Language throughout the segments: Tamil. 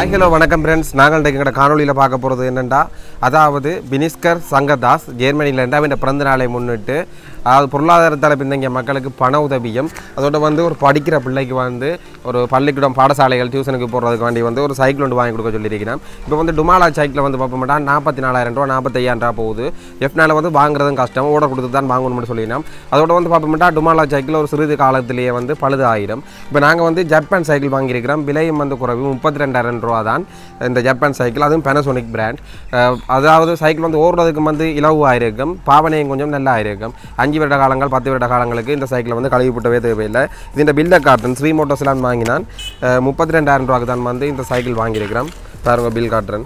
ஹாய் ஹலோ வணக்கம் ஃப்ரெண்ட்ஸ் நாங்கள் இன்றைக்கு எங்களோட காணொலியில் பார்க்க போகிறது என்னென்னா அதாவது பினிஸ்கர் சங்கதாஸ் ஜெர்மனியிலேருந்து அவன் பிறந்த நாளை முன்னிட்டு அதாவது பொருளாதாரத்தால் பின்தங்கிய மக்களுக்கு பண உதவியும் அதோட வந்து ஒரு படிக்கிற பிள்ளைக்கு வந்து ஒரு பள்ளிக்கூடம் பாடசாலைகள் டியூஷனுக்கு போகிறதுக்கு வேண்டி வந்து ஒரு சைக்கிள் ஒன்று வாங்கி கொடுக்க சொல்லியிருக்கிறேன் இப்போ வந்து டுமாலா சைக்கிளை வந்து பார்ப்ப மாட்டா நாற்பத்தி நாலாயிரம் ரூபா நாற்பத்தையாயிரம் ரூபா போகுது எஃப்னால வந்து வாங்குறதும் கஷ்டம் ஓர்டர் கொடுத்து தான் வாங்கணும்னு சொல்லினோம் அதோட வந்து பார்ப்ப மாட்டா டுமாலா சைக்கிள் ஒரு சிறிது காலத்திலேயே வந்து பழுது ஆயிரும் இப்போ நாங்கள் வந்து ஜப்பான் சைக்கிள் வாங்கியிருக்கிறோம் விலையும் வந்து குறைவு முப்பத்தி ரெண்டாயிரம் ரூபா தான் இந்த ஜப்பான் சைக்கிள் அதுவும் பெனசோனிக் பிராண்ட் அதாவது சைக்கிள் வந்து ஓடுறதுக்கு வந்து இலவாக இருக்கும் பாவனையும் கொஞ்சம் நல்லா இருக்கும் அஞ்சு வருட காலங்கள் பத்து வருட காலங்களுக்கு இந்த சைக்கிளை வந்து கழுவி போட்டவே தேவையில்லை இந்த பில்லை காட்டுறேன் ஸ்ரீ மோட்டோஸ்லாம் வாங்கினான் முப்பத்தி ரெண்டாயிரம் ரூபாய்க்கு தான் வந்து இந்த சைக்கிள் வாங்கியிருக்கிறோம் பாருங்க பில் காட்டுறேன்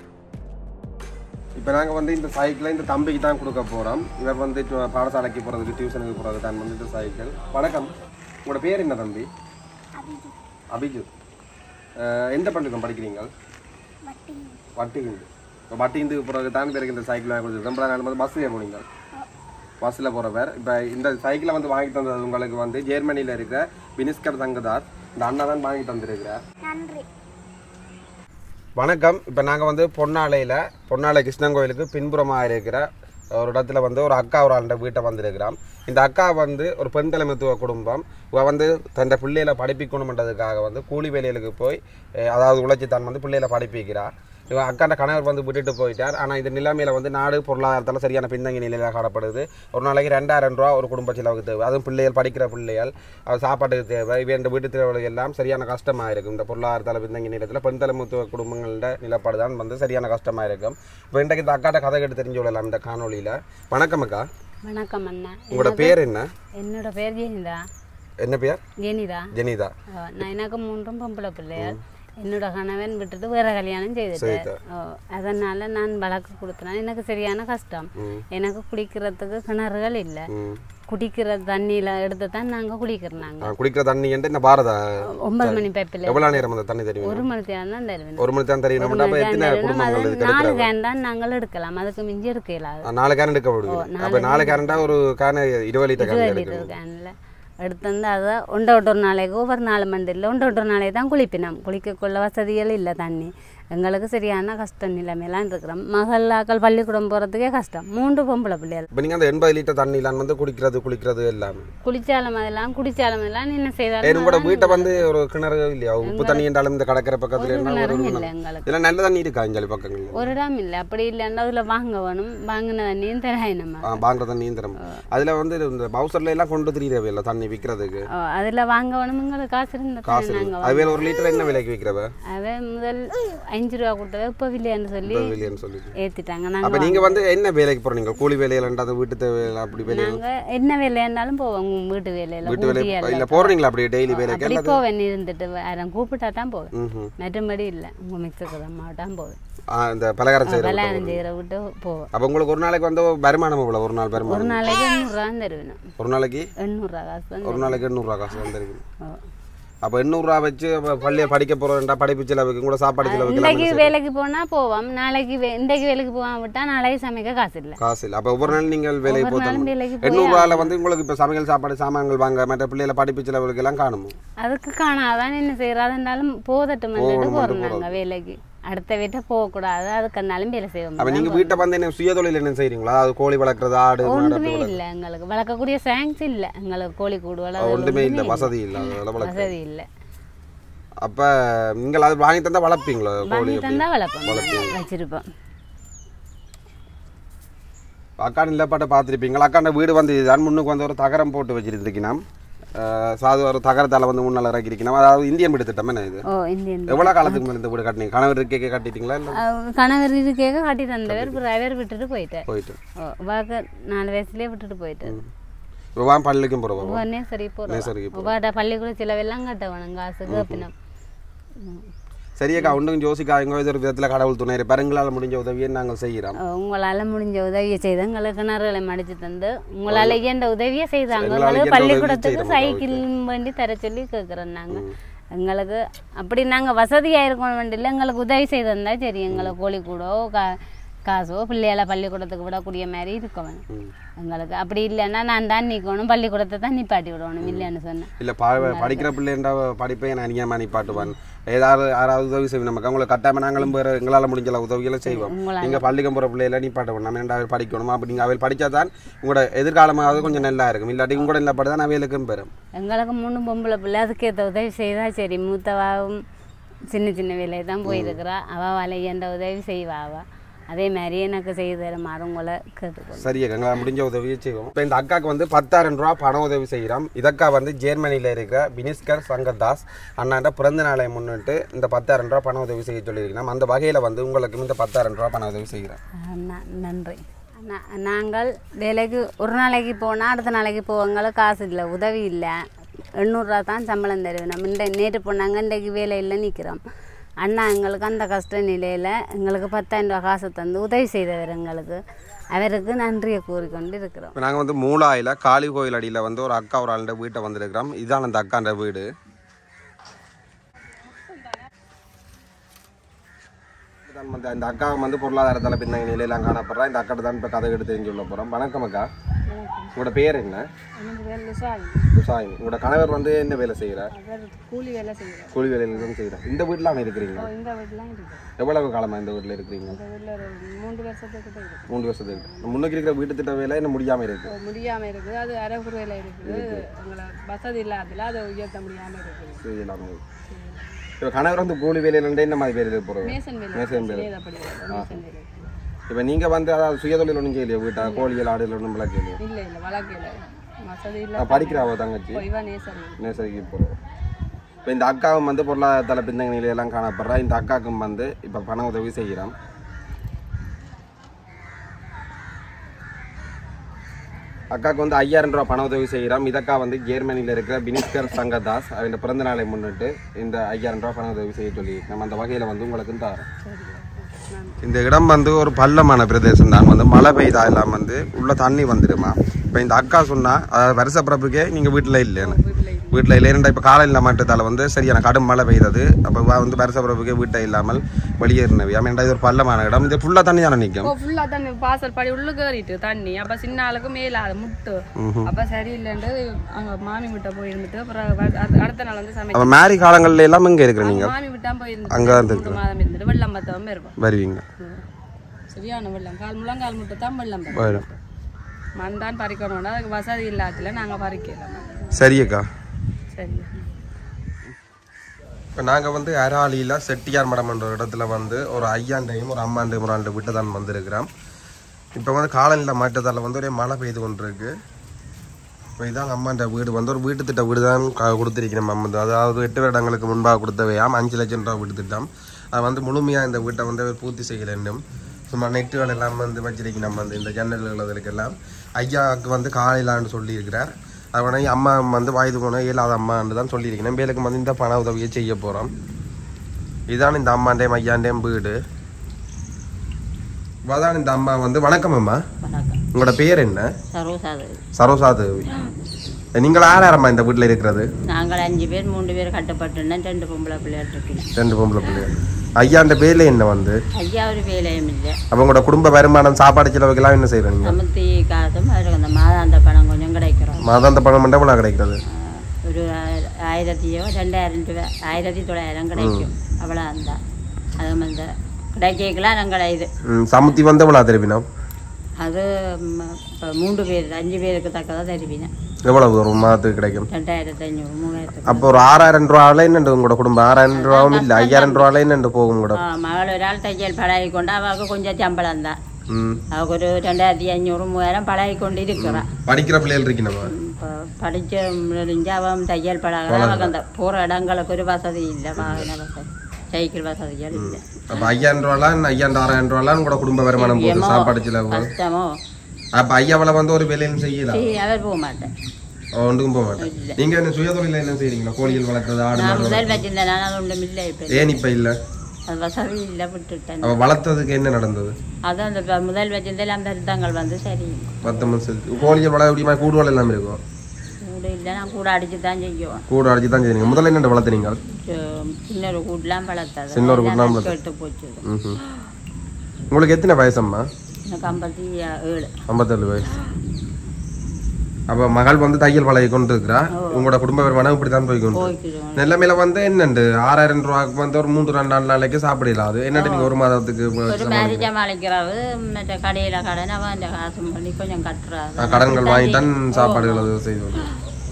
இப்போ நாங்கள் வந்து இந்த சைக்கிளை இந்த தம்பிக்கு தான் கொடுக்க போகிறோம் இவர் வந்து டு- பாடசாலைக்கு போகிறதுக்கு டியூஷனுக்கு போகிறதுக்கு தான் வந்து இந்த சைக்கிள் வணக்கம் உங்களோட பேர் என்ன தம்பி அபிஜித் அஹ், எந்த பள்ளிக்கூடம் படிக்கிறீங்க வட்டிகிந்து இப்போ வட்டிகிந்துக்கு போகிறதுக்கு தான் பேருக்கு இந்த சைக்கிள் வாங்கி கொடுத்துருக்கோம் அப்புறம் நான் வந்து பஸ்ஸில் போனீங்க பஸ்ஸில் போகிறவர் இப்போ இந்த சைக்கிளை வந்து வாங்கி தந்தது உங்களுக்கு வந்து ஜெர்மனியில் இருக்கிற பினிஸ்கர் தங்கதார் இந்த அண்ணா தான் வாங்கி தந்திருக்கிறார் நன்றி வணக்கம் இப்போ நாங்கள் வந்து பொன்னாலையில் பொன்னாலை கிருஷ்ணன் கோயிலுக்கு பின்புறமாக இருக்கிற ஒரு இடத்துல வந்து ஒரு அக்கா ஒரு ஆண்ட வீட்டை வந்திருக்கிறோம் இந்த அக்கா வந்து ஒரு பெண் தலைமைத்துவ குடும்பம் இவ வந்து தன் பிள்ளைகளை படிப்பிக்கணுன்றதுக்காக வந்து கூலி வேலைகளுக்கு போய் அஹ், அதாவது உழைச்சி தான் வந்து பிள்ளைகளை படிப்பிக்கிறா இவன் அக்காண்ட கணவர் வந்து விட்டுட்டு போயிட்டார் ஆனால் இந்த நிலைமையில வந்து நாடு பொருளாதாரத்தால் சரியான பின்தங்கிய நிலையில் காணப்படுது ஒரு நாளைக்கு ரெண்டாயிரம் ரூபா ஒரு குடும்ப செலவுக்கு தேவை அதுவும் பிள்ளைகள் படிக்கிற பிள்ளைகள் அது சாப்பாட்டுக்கு தேவை இவன் இந்த வீட்டு தேவைகள் எல்லாம் சரியான கஷ்டமாக இருக்கும் இந்த பொருளாதாரத்தால் பின்தங்கிய நிலையத்தில் பெண் தலைமுத்துவ குடும்பங்களோட நிலப்பாடு தான் வந்து சரியான கஷ்டமாக இருக்கும் இப்போ இன்றைக்கு இந்த அக்காட்ட கதை கேட்டு தெரிஞ்சு கொள்ளலாம் இந்த காணொலியில் வணக்கம் அக்கா வணக்கம் அண்ணா உங்களோட பேர் என்ன என்னோட பேர் ஜெனிதா என்ன பேர் ஜெனிதா ஜெனிதா ஓ, நான் எனக்கு மூன்றும் பொம்பளை பிள்ளையார் என்னோட கணவன் விட்டுட்டு வேற கல்யாணம் செய்துட்டேன் ஓ, அதனால நான் வழக்கு கொடுத்தேன் எனக்கு சரியான கஷ்டம் எனக்கு குளிக்கிறதுக்கு கிணறுகள் இல்லை ம் குடிக்கிற தண்ணியில எடுத்து தான் நாங்க குளிக்கிறோம் நாங்க ஆ, குடிக்கிற தண்ணி என்று இந்த பாரதா ஒன்பது மணி பைப்பில் எவ்வளோ நேரம் அந்த தண்ணி தெரியும் ஒரு மணி தேவை தான் தருவேன் ஒரு மணி தான் தெரியும் அப்போ எத்தனை குடும்பங்கள் இதுக்கு நாலு எடுக்கிறாங்க கேன் தான் நாங்கள் எடுக்கலாம் அதுக்கு மிஞ்சி எடுக்க இயலாது ஆ, நாலு கேன் எடுக்க முடியும் அப்போ நாலு கேரண்டா ஒரு கேன் இருபது லிட்டர் கேன் எடுக்கணும் லிட்டர் கேனில் எடுத்து வந்து அதை ஒன்றை விட்டு ஒரு நாளைக்கு ஒவ்வொரு நாலு மண்டியில் ஒன்றை விட்டு ஒரு நாளைக்கு தான் குளிப்பினோம் குளிக்கக்குள்ள வசதிகள் இல்லை தண்ணி எங்களுக்கு சரியான கஷ்ட நிலைமையெல்லாம் இருக்கிறோம் மகளாக்கள் பள்ளிக்கூடம் போகிறதுக்கே கஷ்டம் மூன்று பொம்பளை பிள்ளைகள் இப்போ நீங்கள் அந்த எண்பது லிட்டர் தண்ணிலாம் வந்து குடிக்கிறது குளிக்கிறது எல்லாமே குளிச்சாலும் அதெல்லாம் குடிச்சாலும் அதெல்லாம் என்ன ஏன் செய்தாலும் உங்களோட வீட்டை வந்து ஒரு கிணறு இல்லையா உப்பு தண்ணி என்றாலும் இந்த கடற்கரை பக்கத்துல என்ன ஒரு கிணறும் கிணறு. இல்லை எங்களுக்கு இதெல்லாம் நல்ல தண்ணி இருக்கா இஞ்சாலி பக்கங்கள் ஒரு இடம் இல்லை அப்படி இல்லைன்னா அதில் வாங்க வேணும் வாங்கின தண்ணியும் தராய் நம்ம பாங்குற தண்ணியும் தரும் அதுல வந்து இந்த பவுசர்ல எல்லாம் கொண்டு திரியவே இல்லை தண்ணி விற்கிறதுக்கு அதில் வாங்க வேணும் எங்களுக்கு காசு இருந்தால் காசு நாங்கள் இருக்கு. அதுவே ஒரு லிட்டர் என்ன விலைக்கு விற்கிறவ அவன் முதல் அஞ்சு ரூபா கொடுத்தது இப்போ இல்லையான்னு சொல்லி வெளியேன்னு சொல்லி ஏற்றிட்டாங்க அப்ப நாங்கள் நீங்க வந்து என்ன வேலைக்கு போறீங்க கூலி வேலையிலன்றது வீட்டு தேவையில அப்படி வேலையில நாங்கள் என்ன வேலையானாலும் போவோம் வீட்டு வேலையில் வீட்டு வேலை இல்ல போறீங்களா அப்படி டெய்லி வேலைக்கு அப்படி போவேன் இருந்துட்டு யாரும் கூப்பிட்டா தான் போவேன் ம்ஹும். மற்றபடி இல்லை உங்கள் மிக்சர் அம்மா தான் போவேன் ஆ, இந்த பலகாரம் செய்யற கல்யாணம் செய்கிற விட்டு போவேன் அப்ப உங்களுக்கு ஒரு நாளைக்கு வந்து வருமானம் எவ்வளவு ஒரு நாள் ஒரு வருமானம் நாளைக்கு எண்ணூறுரூவா தருவேன் ஒரு நாளைக்கு எண்ணூறுரூவா காசு தான் ஒரு நாளைக்கு எண்ணூறுரூவா காசு வந்துருக்கு ஓ. அப்போ எண்ணூறுரூவா வச்சு அப்ப பள்ளியை படிக்க போகிறோம்டா படிப்பு செலவுக்கு கூட சாப்பாடு செலவுக்கு எல்லாம் இன்றைக்கு வேலைக்கு போனால் போவோம் நாளைக்கு வே- இன்றைக்கு வேலைக்கு போகாம விட்டால் நாளைக்கு சமைக்க காசு இல்லை காசு இல்லை அப்போ ஒவ்வொரு நாள் நீங்கள் வேலைக்கு ஒவ்வொரு நாளும் போத்தணும் வேலைக்கு போய் எண்ணூறுரூவாவில் வந்து உங்களுக்கு இப்போ சமையல் சாப்பாடு சாமான்கள் வாங்க மற்ற பிள்ளைகளை படிப்பு செலவுக்கு எல்லாம் காணுமோ அதுக்கு காணாதான் என்ன செய்யறாதுனாலும் போதட்டும் வந்துட்டு போகிறோம் நாங்கள் வேலைக்கு அடுத்த வீட்டை போகக்கூடாது அதுக்குனாலும் வேலை செய்வோம் அப்போ நீங்கள் வீட்டை வந்து என்ன சுய தொழில் என்ன செய்கிறீங்களா அதாவது கோழி வளர்க்குறது ஆடு மாடு ஒன்றுமே இல்லை எங்களுக்கு வளர்க்கக்கூடிய சாங்ஸ் இல்லை எங்களுக்கு கோழி கூடு வளர்க்க ஒன்றுமே இல்லை வசதி இல்லை அதெல்லாம் வளர்க்க வசதி இல்லை அப்போ நீங்கள் அது வாங்கி தந்தால் வளர்ப்பீங்களா கோழி வாங்கி எப்படி தந்தா வளர்ப்போம் வச்சிருப்போம் அக்கா நிலப்பாட்டை பார்த்துருப்பீங்களா அக்காண்ட வீடு வந்து இதுதான் முன்னுக்கு வந்து ஒரு தகரம் போட்டு வச்சிருந்துருக்கணும் சாது ஒரு தகரத்தால் வந்து முன்னால் இறக்கிருக்கணும் அதாவது இந்தியன் வீடு திட்டம் என்ன இது ஓ இந்தியன் எவ்வளோ காலத்துக்கு மேலே இந்த வீடு கட்டினீங்க கணவர் இருக்கே கட்டிட்டீங்களா இல்லை அஹ் கணவர் இருக்கேக்க கட்டி தந்தவர் டிரைவர் விட்டுட்டு போயிட்டார் போயிட்டு ஓ வாக்க நாலு வயசுலயே விட்டுட்டு போயிட்டார் இப்போ வா பள்ளிக்கும் போகிறோம் உடனே சரி போகிறோம் நேசரிக்கு வாடா பள்ளிக்கூட செலவெல்லாம் கட்ட வேணும் காசு கேப்பினம் சரியக்கா ஒன்றும் யோசிக்காதீங்க இது ஒரு விதத்தில் கடவுள் துணை இருப்பார் எங்களால் முடிஞ்ச உதவியை நாங்கள் செய்கிறோம் உங்களால் முடிஞ்ச உதவியை செய்து எங்களுக்கு கிணறுகளை மடித்து தந்து உங்களால் இயன்ற உதவியை செய்தாங்க எங்களால எங்களுக்கு இயன்ற பள்ளிக்கூடத்துக்கு உதவி சைக்கிள் வண்டி தர சொல்லி கேட்குறோம் நாங்கள் எங்களுக்கு அப்படி நாங்கள் வசதியாக இருக்கணும் வேண்டியில் எங்களுக்கு உதவி செய்திருந்தா சரி எங்களுக்கு கோழி கூடோ க காசோ பிள்ளைகளை பள்ளிக்கூடத்துக்கு விடக்கூடிய மாதிரி இருக்க வேணும் எங்களுக்கு அப்படி இல்லைன்னா நான் தான் நிற்கணும் பள்ளிக்கூடத்தை தான் நிப்பாட்டி விடணும் இல்லைன்னு சொன்னேன் இல்ல ப- படிக்கிற பிள்ளைன்ற படிப்பை நான் அநியமா நிப்பாட்டுவான் ஏதாவது யாராவது உதவி செய்வோம் நமக்கு அவங்களை கட்டாம நாங்களும் வேற எங்களால முடிஞ்ச அளவு உதவிகளை செய்வோம் உங்களால. நீங்க பள்ளிக்கம் போற பிள்ளைகளை நிப்பாட்டணும் நம்ம ரெண்டாவது படிக்கணும் அப்படி நீங்க அவையில் படிச்சாதான் உங்களோட எதிர்காலமாவது கொஞ்சம் நல்லா இருக்கும் இல்லாட்டி உங்களோட இல்லை படுதான் அவைகளுக்கும் பெறும் எங்களுக்கு மூணு பொம்பளை பிள்ளை அதுக்கேற்ற உதவி செய்தா சரி மூத்தவாவும் சின்ன சின்ன வேலையை தான் போயிருக்கிறா அவள் வலையன்ற உதவி செய்வா அவ அதே மாதிரி எனக்கு செய்து தருமாறு உங்களை கேட்டுக்கொள்ளும் சரி எங்களால் முடிஞ்ச உதவியை செய்வோம் இப்போ இந்த அக்காவுக்கு வந்து பத்தாயிரம் ரூபா பண உதவி செய்கிறோம் இதக்கா வந்து ஜெர்மனியில் இருக்கிற பினிஸ்கர் சங்கர்தாஸ் அண்ணாண்ட பிறந்த நாளை முன்னிட்டு இந்த பத்தாயிரம் ரூபா பண உதவி செய்ய சொல்லியிருக்கிறோம் அந்த வகையில் வந்து உங்களுக்கு இந்த பத்தாயிரம் ரூபா பண உதவி செய்கிறேன் ந- நன்றி நா- நாங்கள் வேலைக்கு ஒரு நாளைக்கு போனால் அடுத்த நாளைக்கு போவங்கள காசு இல்லை உதவி இல்லை எண்ணூறுரூவா தான் சம்பளம் தருவேன் நம்ம இந்த நேற்று போனாங்க இன்றைக்கு வேலை இல்லை நிற்கிறோம் அண்ணா எங்களுக்கு அந்த கஷ்ட நிலையில் எங்களுக்கு பத்தாயிரம் ரூபா காசு தந்து உதவி செய்தவர் எங்களுக்கு அவருக்கு நன்றியை கூறிக்கொண்டு இருக்கிறோம் இப்போ நாங்கள் வந்து மூலாயில் காளி கோயில் அடியில் வந்து ஒரு அக்கா ஒரு ஆளுடைய வீட்டை வந்திருக்கிறோம் இதுதான் அந்த அக்கான்ற வீடு இதுதான் வந்து அந்த அக்கா வந்து பொருளாதாரத்தில் பின்னணி நிலையெல்லாம் காணப்படுறா இந்த அக்காட்ட தான் இப்போ கதை எடுத்து தெரிஞ்சு சொல்ல போகிறோம் வணக்கம் அக்கா உங்களோட பேர் என்ன விவசாயி உங்களோட கணவர் வந்து என்ன வேலை செய்கிறார் கூலி வேலை செய்கிறோம் கூலி வேலையில தான் செய்கிறார் இந்த வீட்டில் இருக்கிறீங்க இந்த வீட்டிலாம் இருக்கு எவ்வளவு காலமாக இந்த வீட்டில் இருக்கிறீங்க இந்த வீட்டில் ஒரு மூன்று வருஷத்துக்கு தான் இருக்கு மூணு வருஷத்துக்கு முன்னுக்கு இருக்கிற வீட்டு திட்ட வேலை இன்னும் முடியாமல் இருக்கு இப்போ முடியாமல் இருக்குது அது அரைகுறு வேலை இருக்குது எங்களை வசதி இல்லாததில் அதை உயர்த்த முடியாமல் இருக்குது செய்யலாம் இப்போ கணவர் வந்து கூலி வேலையில என்ன மாதிரி வேலையில் போகிறோம் மேசன் வேலை மேசன் வேலை செய்தபடி மேசன் வேலை இப்போ நீங்கள் வந்து அதாவது சுயதொழில் ஒன்றும் செய்யலையா வீட்டா கோழிகள் ஆடுகள் ஒன்றும் விளக்கலையா இல்லை இல்லை வழக்கில் வசதி இல்லை நான் படிக்கிறாவோ தங்கச்சி இவா நேசன் நேசரிக்கு போகிறோம் இப்போ இந்த அக்காவும் வந்து பொருளாதாரத்தில் பின்னணி நிலையெல்லாம் காணப்படுறா இந்த அக்காவுக்கும் வந்து இப்போ பண உதவி செய்கிறோம் அக்காவுக்கு வந்து ஐயாயிரம் ரூபா பண உதவி செய்கிறோம் இதக்கா வந்து ஜெர்மனியில் இருக்கிற பினிஸ்கர் சங்கதாஸ் அவன் பிறந்த நாளை முன்னிட்டு இந்த ஐயாயிரம் ரூபா பண உதவி செய்ய சொல்லி நம்ம அந்த வகையில் வந்து உங்களுக்கு தரோம் இந்த இடம் வந்து ஒரு பள்ளமான பிரதேசம் தான் வந்து மழை பெய்தா எல்லாம் வந்து உள்ள தண்ணி வந்துடுமா இப்போ இந்த அக்கா சொன்னா அதாவது வருஷ பிறப்புக்கே நீங்கள் வீட்டில் இல்லைன்னு வீட்டில் இல்லைன்னா இப்போ காலையில் மாட்டத்தால் வந்து சரியான கடும் மழை பெய்தது அப்போ வந்து வருஷ பிறப்புக்கே வீட்டை இல்லாமல் வெளியேறினவி ஆமாம் இது ஒரு பள்ளமான இடம் இது ஃபுல்லாக தண்ணி தானே நிற்கும் இப்போ ஃபுல்லாக தண்ணி வாசல் படி உள்ளுக்கு ஏறிட்டு தண்ணி அப்போ சின்ன ஆளுக்கு மேலே அது முட்டு அப்போ சரியில்லைன்ட்டு அங்கே மாமி விட்ட போயிருந்துட்டு அப்புறம் வ- அது அடுத்த நாள் வந்து சமைக்க அப்போ மேரி காலங்களில் எல்லாம் இங்கே இருக்கிற நீங்கள் மாமி விட்டா போயிருந்துட்டு அங்கே வந்து மூணு மாதம் இருந்துட்டு வெள்ளம் மத்தவும் இருக்கும் வருவீங்க சரியான வெள்ளம் கால் முழங்கால் முட்டை தான் வெள்ளம் வரும். வரும் மண்தான் பறிக்கணும்னா அதுக்கு வசதி இல்லாததுல நாங்கள் பறிக்கலாம் சரி அக்கா சரி இப்போ நாங்கள் வந்து அராலியில் செட்டியார் மடம் என்ற இடத்துல வந்து ஒரு ஐயாண்டையும் ஒரு அம்மாண்டையும் ஒரு ஆண்டு விட்டு தான் வந்திருக்கிறோம் இப்போ வந்து காலநிலை மாற்றத்தால் வந்து ஒரே மழை பெய்து கொண்டிருக்கு இப்போ இதான் அம்மாண்ட வீடு வந்து ஒரு வீட்டு திட்ட வீடு தான் க- கொடுத்திருக்கிறோம் நம்ம வந்து அதாவது எட்டு வருடங்களுக்கு முன்பாக கொடுத்தவையாம் அஞ்சு லட்சம் ரூபா வீட்டு திட்டம் அது வந்து முழுமையாக இந்த வீட்டை வந்து அவர் பூர்த்தி செய்ய வேண்டும் சும்மா நெட்டுகள் எல்லாம் வந்து வச்சிருக்கோம் நம்ம வந்து இந்த ஜன்னல்கள் அதுக்கெல்லாம் ஐயாவுக்கு வந்து காலையிலான்னு சொல்லியிருக்கிறார் அவனை அம்மா வந்து வயது போன இயலாத அம்மான்னு தான் சொல்லியிருக்கிறேன் பேருக்கு வந்து இந்த பண உதவியை செய்ய போகிறோம் இதான் இந்த அம்மாண்டையும் ஐயாண்டையும் வீடு அதான் இந்த அம்மா வந்து வணக்கம் அம்மா வணக்கம் உங்களோட பேர் என்ன சரோசாதேவி சரோசா தேவி நீங்கள் யாராரம்மா இந்த வீட்டில் இருக்கிறது நாங்கள் அஞ்சு பேர் மூன்று பேர் கட்டப்பட்டுனேன் ரெண்டு பொம்பளை பிள்ளைகள் இருக்கணும் ரெண்டு பொம்பளை பிள்ளைகள் ஐயாண்ட பேர்ல என்ன வந்து ஐயா ஒரு வேலையும் இல்லை அப்போ உங்களோட குடும்ப வருமானம் சாப்பாடு செலவுக்கெல்லாம் என்ன செய்கிறீங்க சமத்தி காசும் அதுக்கு அந்த மாதாந்த பணம் கொஞ்சம் கிடைக்கிறோம் மாதாந்த பணம் மட்டும் எவ்வளோ கிடைக்கிறது ஆஹ் ஒரு ஆயிர- ஆயிரத்தியோ ரெண்டாயிரம் ரூபாய் ஆயிரத்தி தொள்ளாயிரம் கிடைக்கும் அவ்வளோ அந்த அது அந்த கிடைக்கலாம் நாங்கள் இது ம், சமுத்தி வந்து எவ்வளோ தெரிவினோம் அது இப்போ மூன்று பேர் அஞ்சு பேருக்கு தக்கதாக தருவினேன் எவ்வளவு ஒரு மாதத்துக்கு கிடைக்கும் ரெண்டாயிரத்தி ஐநூறு மூவாயிரத்துக்கு அப்போ ஒரு ஆறாயிரம் ரூபாவில் என்னண்டு உங்களோட குடும்பம் ஆறாயிரம் ரூபாவும் இல்லை ஐயாயிரம் ரூபாவில் என்னண்டு போகும் கூட ஆ, மகள் ஒரு ஆள் தையல் பழகி கொண்டு அவளுக்கு கொஞ்சம் சம்பளம் தான் ம் அவளுக்கு ஒரு ரெண்டாயிரத்தி ஐநூறு மூவாயிரம் பழகி கொண்டு இருக்கிறான் படிக்கிற பிள்ளைகள் இருக்கணுமா இப்போ படித்த முடிஞ்சு அவன் தையல் பழக அவனுக்கு அந்த போகிற இடங்களுக்கு ஒரு வசதி இல்லை வாகன வசதி சைக்கிள் வசதிகள் இல்லை அப்போ ஐயாயிரம் ரூபாலாம் ஐயாயிரம் ஆறாயிரம் ரூபாலாம் உங்களோட குடும்ப வருமானம் போகுது ஏமோ, சாப்பாடு செலவு கஷ்டமோ அப்போ ஐயாவளை வந்து ஒரு வேலையும் செய்யலாம் சரி அவர் போக மாட்டேன் ஒன்றுக்கும் போக மாட்டேன் நீங்க என்ன சுயதொழில என்ன செய்றீங்களா கோழிகள் வளர்க்குறது ஆடு நான் மாடு முதல் வச்சிருந்தேன் நான் அது ஒன்றும் இல்லை இப்போ ஏன் இப்ப இல்ல அது வசதி இல்லை விட்டுட்டேன் அவ வளர்த்ததுக்கு என்ன நடந்தது அதான் அந்த ப- முதல் வச்சிருந்தேன் அந்த திருத்தங்கள் வந்து சரி பத்து மாசம் கோழிகள் வளர முடியுமா கூடுதல் எல்லாம் இருக்கும் கூட இல்லை நான் கூட அடிச்சு தான் செய்வோம் கூடு அடிச்சு தான் செய்றீங்க முதல்ல என்ன வளர்த்துறீங்க சோ, இன்னொரு கூட்டெலாம் வளர்த்தது சின்ன ஒரு கூட்டுலாம் எல்லாம் கெட்டு போச்சு ம்ஹும். உங்களுக்கு எத்தனை வயசம்மா எனக்கு ஐம்பத்தி ஏழு ஐம்பத்தேழு வயசு அப்போ மகள் வந்து தையல் பழகி கொண்டு இருக்கிறா உங்களோட குடும்ப வருமானம் இப்படி தான் போய் கொண்டு போய்க்கிறோம் நிலைமையில வந்து என்னண்டு ஆறாயிரம் ரூபாய்க்கு வந்து ஒரு மூன்று ரெண்டு நாலு நாளைக்கு சாப்பிடலாம் அது என்னட்டு நீங்க ஒரு மாதத்துக்கு ஒரு மாதிரி சமாளிக்கிறாரு மற்ற கடையில் கடன் அவன் அந்த காசு பண்ணி கொஞ்சம் கட்டுறாரு அஹ், கடன்கள் வாங்கி தான் சாப்பாடுகள் அது செய்து வருது.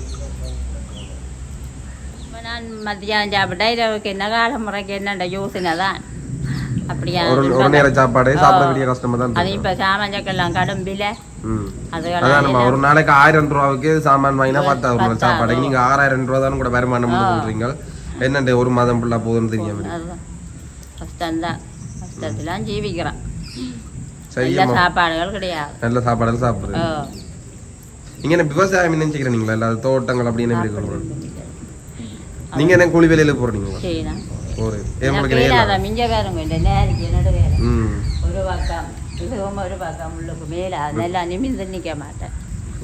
இப்ப நான் மத்தியானம் சாப்பிட்டா இரவுக்கு என்ன கால முறைக்கு என்னண்ட யோசனை தான் அப்படியா ஒரு ஒரு நேரம் சாப்பாடு சாப்பிட வேண்டிய கஷ்டமா தான் அது இப்போ சாமான்களுக்கெல்லாம் கடும் விலை ம் அதுகள் அதான் நம்ம ஒரு நாளைக்கு ஆயிரம் ரூபாவுக்கு சாமான் வாங்கினா பத்தாயிரம் ரூபாய் சாப்பாடு நீங்க ஆறாயிரம் ரூபா தான் கூட வருமானம் சொல்றீங்க என்னண்டு ஒரு மாதம் ஃபுல்லா போகுதுன்னு தெரியாம அதுதான் கஷ்டம்தான் கஷ்டத்திலாம் ஜீவிக்கிறான் சரி நல்ல சாப்பாடுகள் கிடையாது நல்ல சாப்பாடு சாப்பிடுறது ஓ. நீங்க என்ன விவசாயம் நினைச்சுக்கிறீங்களா இல்ல அது தோட்டங்கள் அப்படின்னு இருக்கு நீங்க என்ன கூலி வேலையில போறீங்களா செய்யணும் ஒரு உங்களுக்கு மேலாத மிஞ்ச பாருங்க இந்த நேருக்கு என்னோட வேலை ம் ஒரு பக்கம் இதுவும் ஒரு பக்கம் உள்ளுக்கு மேலே அதெல்லாம் நிமிந்து நிற்க மாட்டேன்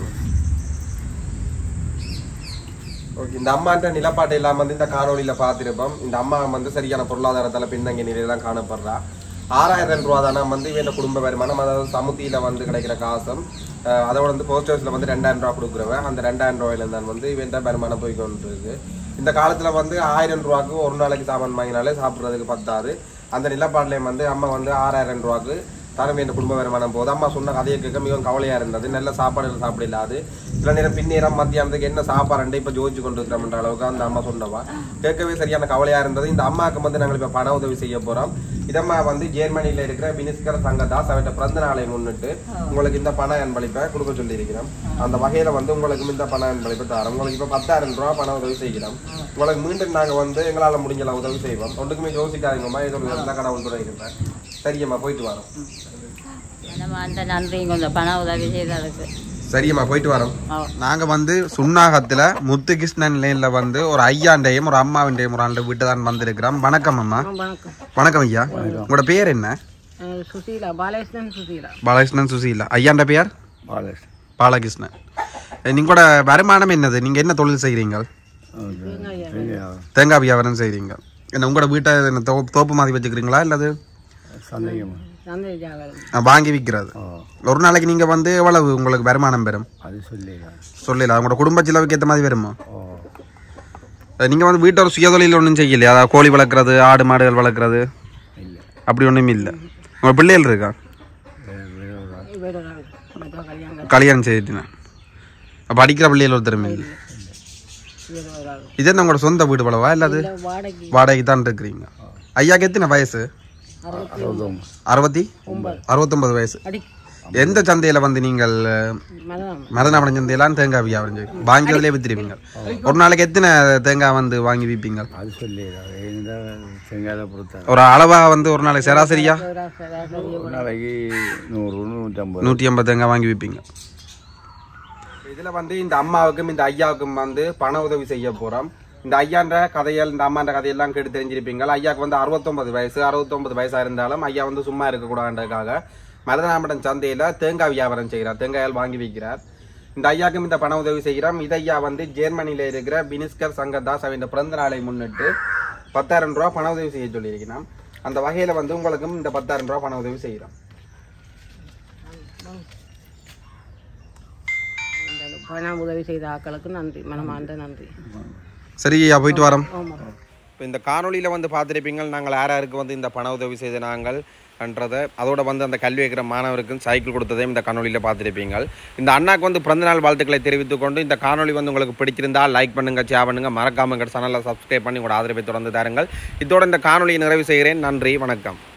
ஓகே இந்த அம்மாட்ட நிலப்பாட்டு இல்லாம வந்து இந்த காணொலியில பார்த்திருப்போம் இந்த அம்மா வந்து சரியான பொருளாதாரத்துல பின்தங்கிய நிலையில தான் காணப்படுறா ஆறாயிரம் ரூபா தானே வந்து இவன் குடும்ப வருமானம் அதாவது சமுத்தியில வந்து கிடைக்கிற காசும் அஹ், அதோட வந்து போஸ்ட் ஆஃபீஸ்ல வந்து ரெண்டாயிரம் ரூபா கொடுக்குறவன் அந்த ரெண்டாயிரம் ரூபாயில தான் வந்து இவன் வருமானம் போய் கொண்டு இருக்கு இந்த காலத்துல வந்து ஆயிரம் ரூபாய்க்கு ஒரு நாளைக்கு சாமான் வாங்கினாலே சாப்பிடுறதுக்கு பத்தாது அந்த நிலப்பாட்டிலையும் வந்து அம்மா வந்து ஆறாயிரம் ரூபாய்க்கு தரம் என்ற குடும்ப வருமானம் போது அம்மா சொன்ன கதையை கேட்க மிகவும் கவலையா இருந்தது நல்ல சாப்பாடுகள் சாப்பிட இல்லாது சில நேரம் பின்னேரம் மத்தியானத்துக்கு என்ன சாப்பாடு இப்ப ஜோதிச்சு கொண்டு இருக்கிறோம்ன்ற அளவுக்கு அந்த அம்மா சொன்னவா கேட்கவே சரியான கவலையா இருந்தது இந்த அம்மாவுக்கு வந்து நாங்கள் இப்ப பண உதவி செய்ய போறோம் இதம்மா வந்து ஜெர்மனியில இருக்கிற வினிஸ்கர் சங்கதாஸ் அவற்றை பிறந்த நாளை முன்னிட்டு உங்களுக்கு இந்த பண அன்பளிப்பை கொடுக்க சொல்லி இருக்கிறோம் அந்த வகையில வந்து உங்களுக்கு இந்த பண அன்பளிப்பை தரோம் உங்களுக்கு இப்ப பத்தாயிரம் ரூபாய் பண உதவி செய்கிறோம் உங்களுக்கு மீண்டும் நாங்க வந்து எங்களால முடிஞ்ச உதவி செய்வோம் ஒன்றுக்குமே யோசிக்காதீங்கம்மா ஏதோ ஒரு நல்ல கடவுள் துறை இருக்கிறேன் சரியம்மா போயிட்டு வரோம் நம்ம அந்த நன்றியும் கொஞ்சம் பண உதவி செய்ததுக்கு சரியம்மா போயிட்டு வரோம் ஓ. நாங்க வந்து சுன்னாகத்துல முத்துகிருஷ்ணன் லைன்ல வந்து ஒரு ஐயாண்டையும் ஒரு அம்மாவிண்டையும் ஒரு ஆண்டு வீட்டு தான் வந்திருக்கிறோம் வணக்கம் அம்மா வணக்கம் வணக்கம் ஐயா உங்களோட பேர் என்ன அஹ் சுசீலா பாலகிருஷ்ணன் சுசீலா பாலகிருஷ்ணன் சுசீலா ஐயாண்ட பேர் பாலஸ் பாலகிருஷ்ணன் அஹ் நீங்களோட வருமானம் என்னது நீங்க என்ன தொழில் செய்றீங்க தேங்காய் வியாபாரம் செய்றீங்க என்ன உங்களோட வீட்டை என்ன தோ- தோப்பு மாதிரி வச்சுக்கிறீங்களா இல்லது சந்தேகம் சந்தை ஜாகரம் அஹ் வாங்கி விற்கிறது ஒரு நாளைக்கு நீங்க வந்து எவ்வளவு உங்களுக்கு வருமானம் பெறும் அது சொல்லி சொல்லல உங்களோட குடும்ப செலவுக்கு ஏற்ற மாதிரி வருமா ஓ அஹ் நீங்க வந்து வீட்டை ஒரு சுயதொழில் ஒன்றும் செய்யலையா அதாவது கோழி வளர்க்குறது ஆடு மாடுகள் வளர்க்குறது இல்லை அப்படி ஒன்றும் இல்லை உங்க பிள்ளைகள் இருக்கா வேறு ஒரு ஆள் மற்ற கல்யாணம் கல்யாணம் செய்துட்டேன் அப்போ அடிக்கிற பிள்ளைகள் ஒருத்தருமே இல்லை வேறு ஒரு ஆள் இது என்ன உங்களோட சொந்த வீடு போலவா இல்லை அது வாடகை வாடகைக்கு தான் இருக்கிறீங்க ஐயாக்கு எத்தனை வயசு அறுபத்தி அறுபத்தி அறுபத்தொன்பது வயசு அடி எந்த சந்தையில வந்து நீங்கள் அஹ், மதம் மதனாபுரம் சந்தையெல்லாம் தேங்காய் வியாபாரம் செய்வீங்க வாங்கியதுலேயே வித்துருவீங்க ஒரு நாளைக்கு எத்தனை தேங்காய் வந்து வாங்கி விற்பீங்க அது சொல்லி இந்த செங்கால பொறுத்த ஒரு அளவா வந்து ஒரு நாளைக்கு சராசரியா ஒரு நாளைக்கு நூறு நூற்றம்பது நூற்றி ஐம்பது தேங்காய் வாங்கி விற்பீங்க இதில் வந்து இந்த அம்மாவுக்கும் இந்த ஐயாவுக்கும் வந்து பண உதவி செய்ய போகிறோம் இந்த ஐயான்ற கதைகள் இந்த அம்மான்ற கதையெல்லாம் கேட்டு தெரிஞ்சிருப்பீங்க ஐயாவுக்கு வந்து அறுபத்தொன்பது வயசு அறுபத்தொன்பது வயசாக இருந்தாலும் ஐயா வந்து சும்மா இருக்கக்கூடாதுன்றதுக்காக மருதநாமடம் சந்தையில் தேங்காய் வியாபாரம் செய்கிறார் தேங்காயால் வாங்கி விற்கிறார் இந்த ஐயாவுக்கும் இந்த பண உதவி செய்கிறோம் இது ஐயா வந்து ஜெர்மனியில் இருக்கிற பினிஸ்கர் சங்கதாஸ் அவன் பிறந்த நாளை முன்னிட்டு பத்தாயிரம் ரூபா பண உதவி செய்ய சொல்லியிருக்கிறோம் அந்த வகையில் வந்து உங்களுக்கும் இந்த பத்தாயிரம் ரூபா பண உதவி செய்கிறோம் பண உதவி செய்த ஆக்களுக்கு நன்றி மனமார்ந்த நன்றி சரி ஐயா போயிட்டு வரோம் ஆமாம் இப்போ இந்த காணொளியில் வந்து பார்த்துருப்பீங்க நாங்கள் யார் யாருக்கு வந்து இந்த பண உதவி செய்த நாங்கள் என்றதை அதோட வந்து அந்த கல்வி வைக்கிற மாணவருக்கும் சைக்கிள் கொடுத்ததையும் இந்த காணொளியில் பார்த்துருப்பீங்க இந்த அண்ணாக்கு வந்து பிறந்தநாள் வாழ்த்துக்களை தெரிவித்துக் கொண்டு இந்த காணொளி வந்து உங்களுக்கு பிடிச்சிருந்தால் லைக் பண்ணுங்க ஷேர் பண்ணுங்க மறக்காம எங்கள் சேனலை சப்ஸ்கிரைப் பண்ணி உங்களோட ஆதரவை தொடர்ந்து தாருங்கள் இதோட இந்த காணொலியை நிறைவு செய்கிறேன் நன்றி வணக்கம்